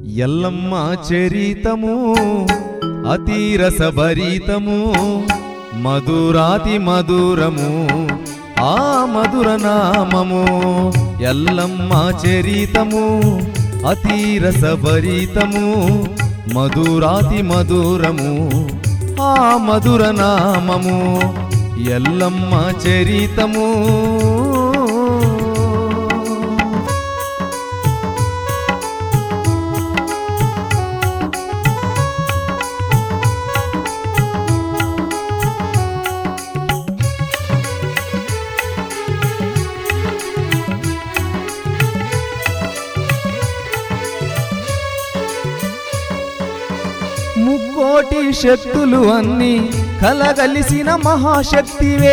ఎల్లమ్మ చరితము అతీరసభరితము మధురాతి మధురము ఆ మధుర నామము ఎల్లమ్మ చరితము అతీరసభరితము మధురాతి మధురము ఆ మధుర నామము ఎల్లమ్మ చరితము ముక్కోటి శక్తులు అన్ని కలగలిసిన మహాశక్తివే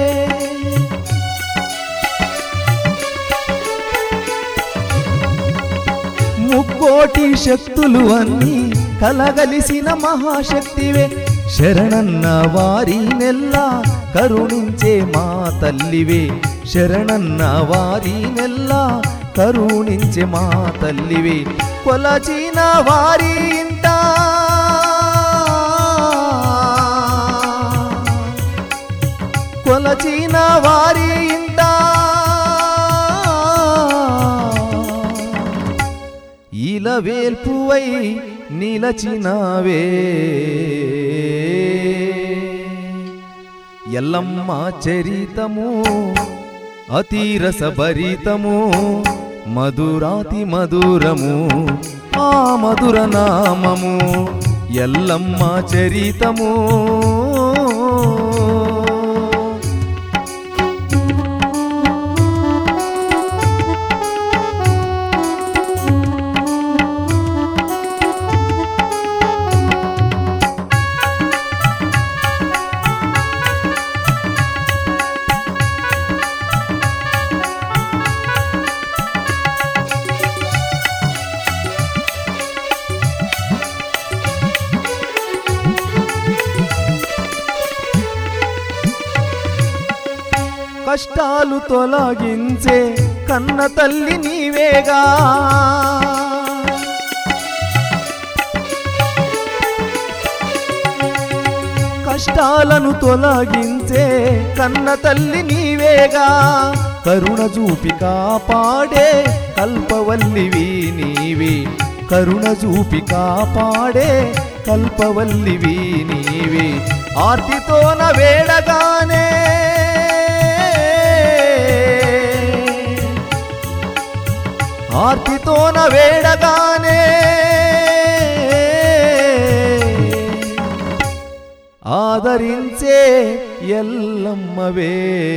ముక్కోటి శక్తులు అన్ని కలగలిసిన మహాశక్తివే శరణన్న వారి నెల్ల కరుణించే మా తల్లివే శరణన్న వారి నెల్ల కరుణించే మా తల్లివే కొలచిన వారి ఇంట కొలచిన వారి ఇంట ఇల వేల్పువై నిలచినావే ఎల్లమ్మ చరితము అతీరస భరితము మధురాతి మధురము ఆ మధుర నామము ఎల్లమ్మ చరితము కష్టాలు తొలగించే కన్న తల్లి నీవేగా కష్టాలను తొలగించే కన్న తల్లి నీవేగా కరుణ చూపి కాపాడే కల్పవల్లివి నీవే కరుణ చూపి కాపాడే కల్పవల్లివి నీవే ఆర్తితోన వేడగానే ఆర్తితోన వేడగానే ఆదరించే ఎల్లమ్మవే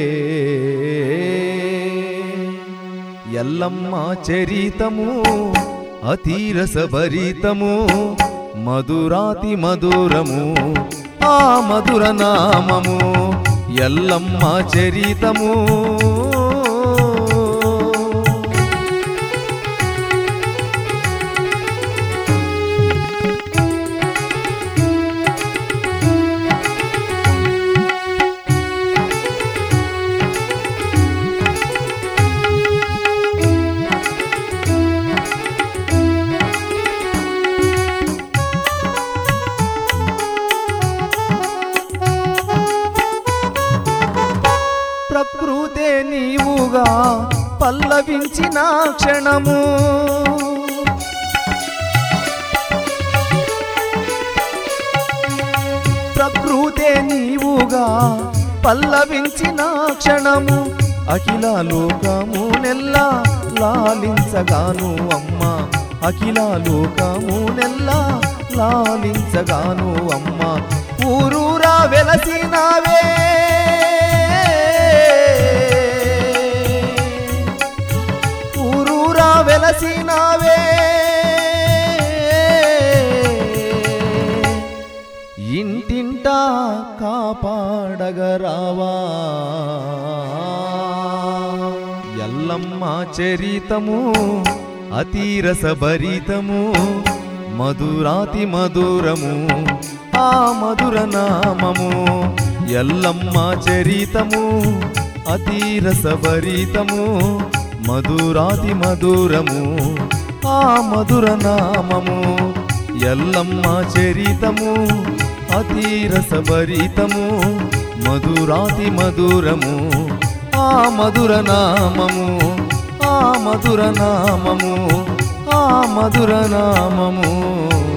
ఎల్లమ్మ చరితము అతీరస భరితము మధురాతి మధురము ఆ మధుర నామము ఎల్లమ్మ చరితము ప్రకృతే నీవుగా పల్లవించిన క్షణము ప్రకృతే నీవుగా పల్లవించిన క్షణము అఖిల లోకము నెల్ల లాలించగాను అమ్మ అఖిల లోకము నెల్ల లాలించగాను అమ్మ ఊరూరా వెలసినావే ఊరూరా వెలసినావే ఇంటింటా కాపాడగరావా ఎల్లమ్మ చరితము అతీరస భరితము మధురాతి మధురము ఆ మధుర నామము ఎల్లమ్మ చరితము అతీరస భరితము మధురాతి మధురము ఆ మధుర నామము ఎల్లమ్మ చరితము అతీరసభరితము మధురాతి మధురము ఆ మధుర నామము ఆ మధుర నామము ఆ మధుర నామము